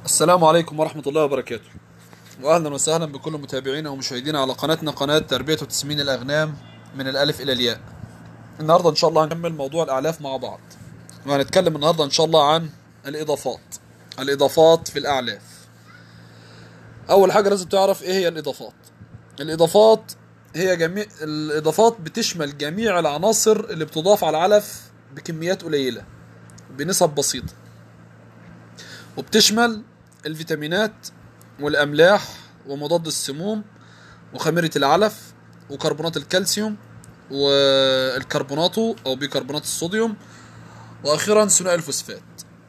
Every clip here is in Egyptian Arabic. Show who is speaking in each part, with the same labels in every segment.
Speaker 1: السلام عليكم ورحمة الله وبركاته وأهلا وسهلا بكل متابعينا ومشاهدينا على قناتنا قناة تربية وتسمين الأغنام من الألف إلى الياء النهاردة إن شاء الله هنكمل موضوع الأعلاف مع بعض وهنتكلم النهاردة إن شاء الله عن الإضافات الإضافات في الأعلاف أول حاجة لازم تعرف إيه هي الإضافات الإضافات هي جميع الإضافات بتشمل جميع العناصر اللي بتضاف على العلف بكميات قليلة بنسب بسيطة وبتشمل الفيتامينات والأملاح ومضاد السموم وخميرة العلف وكربونات الكالسيوم والكربوناتو أو بيكربونات الصوديوم وأخيرا ثنائي الفوسفات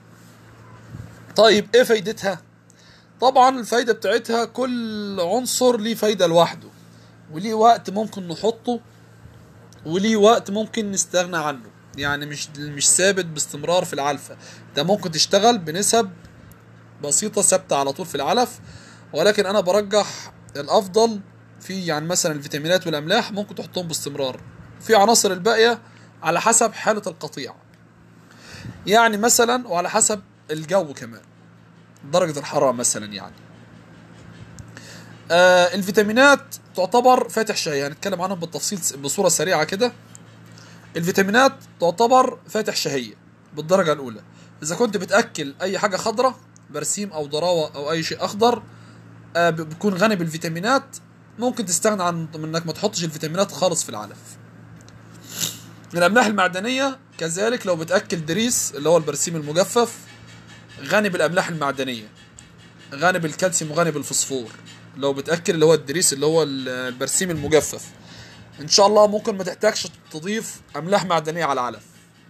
Speaker 1: طيب إيه فايدتها؟ طبعا الفايدة بتاعتها كل عنصر ليه فايدة لوحده وليه وقت ممكن نحطه وليه وقت ممكن نستغنى عنه يعني مش مش ثابت باستمرار في العلفة ده ممكن تشتغل بنسب بسيطة ثابتة على طول في العلف ولكن أنا برجح الأفضل في يعني مثلا الفيتامينات والأملاح ممكن تحطهم باستمرار في عناصر الباقية على حسب حالة القطيع يعني مثلا وعلى حسب الجو كمان درجة الحرارة مثلا يعني آه الفيتامينات تعتبر فاتح شهية هنتكلم عنهم بالتفصيل بصورة سريعة كده الفيتامينات تعتبر فاتح شهية بالدرجة الأولى إذا كنت بتأكل أي حاجة خضراء برسيم أو ضراوة أو أي شيء أخضر آه بيكون غني بالفيتامينات ممكن تستغنى عن من إنك ما تحطش الفيتامينات خالص في العلف الأملاح المعدنية كذلك لو بتأكل دريس اللي هو البرسيم المجفف غني بالأملاح المعدنية غني بالكالسيوم وغني بالفوسفور لو بتأكل اللي هو الدريس اللي هو البرسيم المجفف ان شاء الله ممكن ما تحتاجش تضيف املاح معدنيه على العلف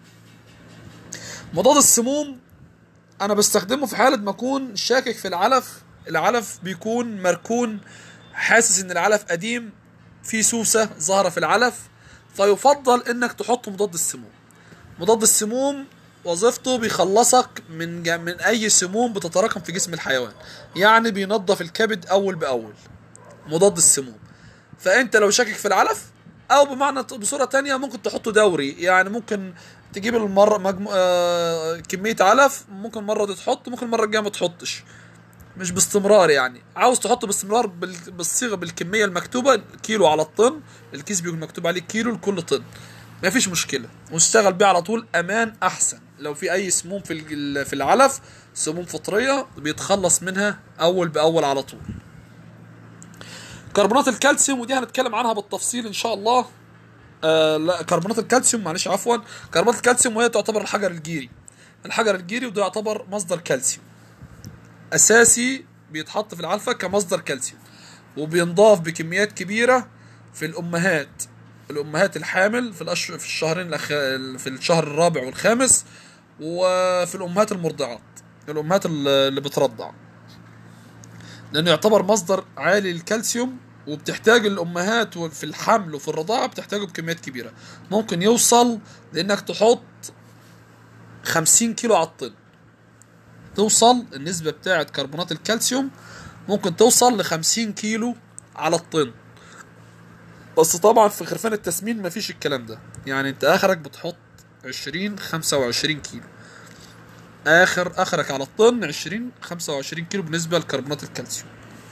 Speaker 1: مضاد السموم انا بستخدمه في حاله ما اكون شاكك في العلف العلف بيكون مركون حاسس ان العلف قديم في سوسه ظاهره في العلف فيفضل انك تحط مضاد السموم مضاد السموم وظيفته بيخلصك من جا من اي سموم بتتراكم في جسم الحيوان يعني بينظف الكبد اول باول مضاد السموم فانت لو شاكك في العلف او بمعنى بصوره تانية ممكن تحطه دوري يعني ممكن تجيب المره مجمو... آه... كميه علف ممكن مره دي تحط ممكن المره الجايه ما تحطش مش باستمرار يعني عاوز تحط باستمرار بال... بالصيغه بالكميه المكتوبه كيلو على الطن الكيس بيكون مكتوب عليه كيلو لكل طن ما فيش مشكله واشتغل بيه على طول امان احسن لو في اي سموم في في العلف سموم فطريه بيتخلص منها اول باول على طول كربونات الكالسيوم ودي هنتكلم عنها بالتفصيل ان شاء الله آه لا كربونات الكالسيوم معلش عفوا كربونات الكالسيوم وهي تعتبر الحجر الجيري الحجر الجيري وده يعتبر مصدر كالسيوم اساسي بيتحط في العلفه كمصدر كالسيوم وبينضاف بكميات كبيره في الامهات الامهات الحامل في الأش... في الشهرين الأخ... في الشهر الرابع والخامس وفي الامهات المرضعات الامهات اللي بترضع لانه يعتبر مصدر عالي للكالسيوم وبتحتاج الامهات في الحمل وفي الرضاعه بتحتاجه بكميات كبيره ممكن يوصل لانك تحط 50 كيلو على الطن توصل النسبه بتاعه كربونات الكالسيوم ممكن توصل ل 50 كيلو على الطن بس طبعا في خرفان التسمين مفيش الكلام ده يعني انت اخرك بتحط 20 25 كيلو اخر اخرك على الطن 20 25 كيلو بالنسبه لكربونات الكالسيوم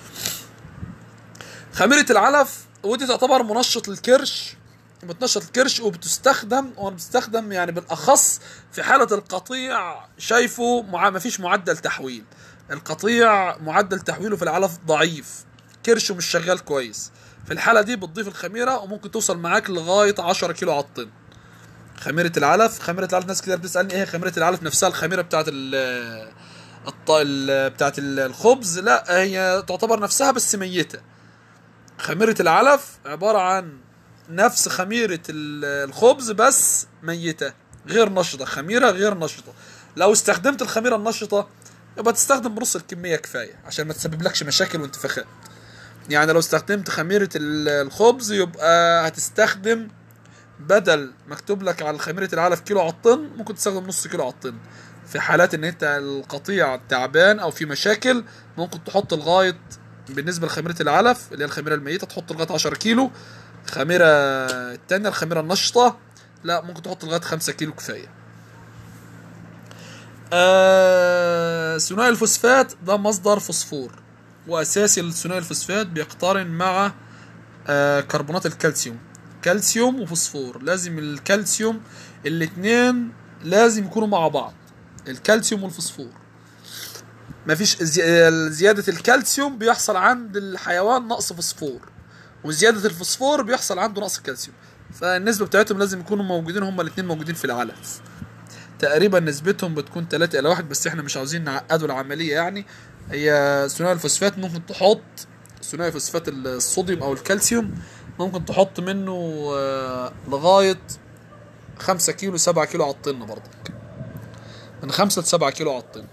Speaker 1: خميره العلف ودي تعتبر منشط للكرش بتنشط الكرش وبتستخدم وبتستخدم يعني بالاخص في حاله القطيع شايفه مع ما فيش معدل تحويل القطيع معدل تحويله في العلف ضعيف كرشه مش شغال كويس في الحاله دي بتضيف الخميره وممكن توصل معاك لغايه 10 كيلو على الطن خميرة العلف خميرة العلف ناس كتير بتسألني ايه خميرة العلف نفسها الخميرة بتاعت ال الط... بتاعت الخبز لا هي تعتبر نفسها بس ميتة خميرة العلف عبارة عن نفس خميرة الخبز بس ميتة غير نشطة خميرة غير نشطة لو استخدمت الخميرة النشطة يبقى تستخدم بنص الكمية كفاية عشان ما تسبب لكش مشاكل وانتفاخات يعني لو استخدمت خميرة الخبز يبقى هتستخدم بدل مكتوب لك على خميره العلف كيلو على الطن ممكن تستخدم نص كيلو على الطن في حالات ان انت القطيع تعبان او في مشاكل ممكن تحط لغايه بالنسبه لخميره العلف اللي هي الخميره الميته تحط لغايه 10 كيلو الخميره التانية الخميره النشطه لا ممكن تحط لغايه 5 كيلو كفايه آه ثنائي الفوسفات ده مصدر فوسفور واساسي الثنائي الفوسفات بيقترن مع آه كربونات الكالسيوم كالسيوم وفوسفور لازم الكالسيوم الاتنين لازم يكونوا مع بعض الكالسيوم والفوسفور مفيش زي- زيادة الكالسيوم بيحصل عند الحيوان نقص فوسفور وزيادة الفوسفور بيحصل عنده نقص الكالسيوم فالنسبة بتاعتهم لازم يكونوا موجودين هما الاتنين موجودين في العلف تقريبا نسبتهم بتكون 3 الى 1 بس احنا مش عاوزين نعقدوا العملية يعني هي ثنائي الفوسفات ممكن تحط ثنائي فوسفات الصوديوم او الكالسيوم ممكن تحط منه آه، لغاية 5 كيلو 7 كيلو على الطن برضك من 5 ل 7 كيلو على الطن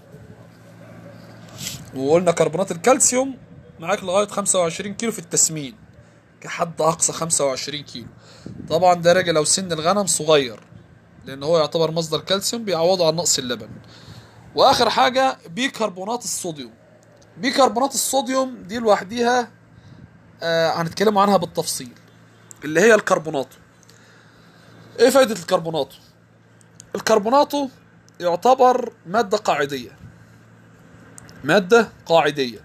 Speaker 1: وقلنا كربونات الكالسيوم معاك لغاية 25 كيلو في التسمين كحد أقصى 25 كيلو طبعا ده راجع لو سن الغنم صغير لأن هو يعتبر مصدر كالسيوم بيعوضه عن نقص اللبن وآخر حاجة بيكربونات الصوديوم بيكربونات الصوديوم دي لوحديها آه هنتكلم عنها بالتفصيل اللي هي الكربوناتو ايه فايدة الكربوناتو الكربوناتو يعتبر مادة قاعدية مادة قاعدية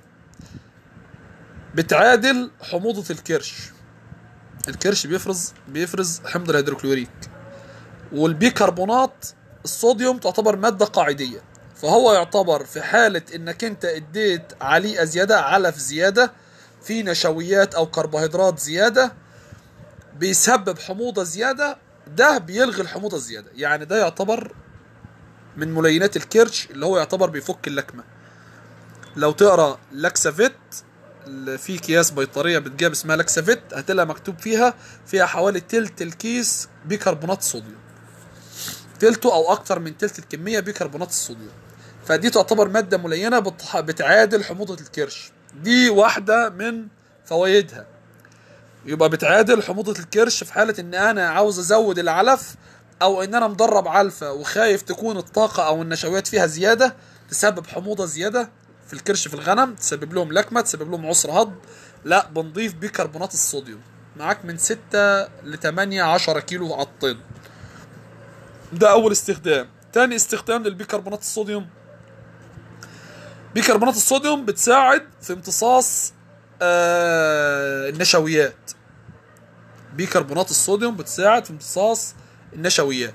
Speaker 1: بتعادل حموضة الكرش الكرش بيفرز بيفرز حمض الهيدروكلوريك والبيكربونات الصوديوم تعتبر مادة قاعدية فهو يعتبر في حالة انك انت اديت عليه زيادة علف زيادة في نشويات او كربوهيدرات زيادة بيسبب حموضة زيادة ده بيلغي الحموضة الزيادة يعني ده يعتبر من ملينات الكرش اللي هو يعتبر بيفك اللكمة لو تقرا لاكسافيت اللي في اكياس بيطريه بتجاب اسمها لاكسافيت هتلاقي مكتوب فيها فيها حوالي تلت الكيس بيكربونات صوديوم تلته او اكتر من تلت الكميه بيكربونات الصوديوم فدي تعتبر ماده ملينه بتح- بتعادل حموضه الكرش دي واحده من فوائدها يبقى بتعادل حموضه الكرش في حاله ان انا عاوز ازود العلف او ان انا مدرب علفه وخايف تكون الطاقه او النشويات فيها زياده تسبب حموضه زياده في الكرش في الغنم تسبب لهم لكمه تسبب لهم عسر هضم لا بنضيف بيكربونات الصوديوم معاك من 6 ل 8 10 كيلو على الطن ده اول استخدام تاني استخدام للبيكربونات الصوديوم بيكربونات الصوديوم بتساعد في امتصاص آه النشويات بيكربونات الصوديوم بتساعد في امتصاص النشويات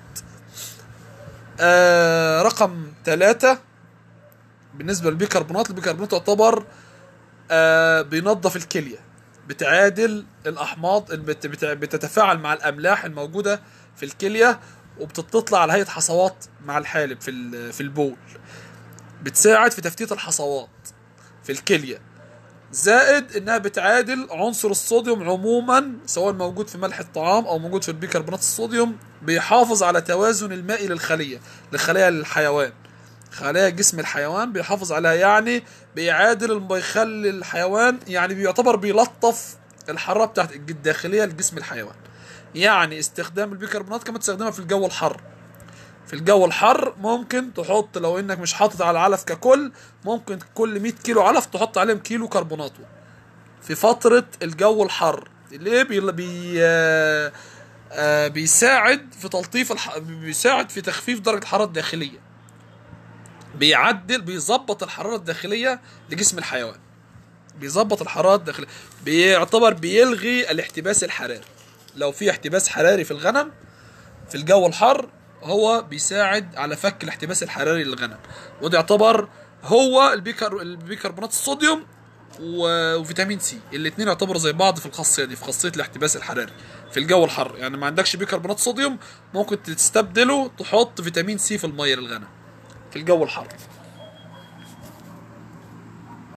Speaker 1: آه رقم ثلاثة بالنسبة للبيكربونات البيكربونات تعتبر آه بينظف الكلية بتعادل الأحماض بت- بت- بتتفاعل مع الأملاح الموجودة في الكلية وبتطلع على هيئة حصوات مع الحالب في ال- في البول بتساعد في تفتيت الحصوات في الكلية زائد انها بتعادل عنصر الصوديوم عموما سواء موجود في ملح الطعام او موجود في البيكربونات الصوديوم بيحافظ على توازن المائي للخليه لخلايا الحيوان خلايا جسم الحيوان بيحافظ عليها يعني بيعادل بيخلي الحيوان يعني بيعتبر بيلطف الحراره بتاعت الداخليه لجسم الحيوان يعني استخدام البيكربونات كمان تستخدمها في الجو الحر في الجو الحر ممكن تحط لو انك مش حاطط على العلف ككل ممكن كل 100 كيلو علف تحط عليهم كيلو كربوناتو في فترة الجو الحر ليه بي بي آه آه بيساعد في تلطيف الح... بيساعد في تخفيف درجة الحرارة الداخلية بيعدل بيظبط الحرارة الداخلية لجسم الحيوان بيظبط الحرارة الداخلية بيعتبر بيلغي الاحتباس الحراري لو في احتباس حراري في الغنم في الجو الحر هو بيساعد على فك الاحتباس الحراري للغنم وده يعتبر هو البيكر البيكربونات الصوديوم و- وفيتامين سي الاثنين يعتبروا زي بعض في الخاصيه دي في خاصيه الاحتباس الحراري في الجو الحر يعني ما عندكش بيكربونات صوديوم ممكن تستبدله تحط فيتامين سي في الميه للغنم في الجو الحر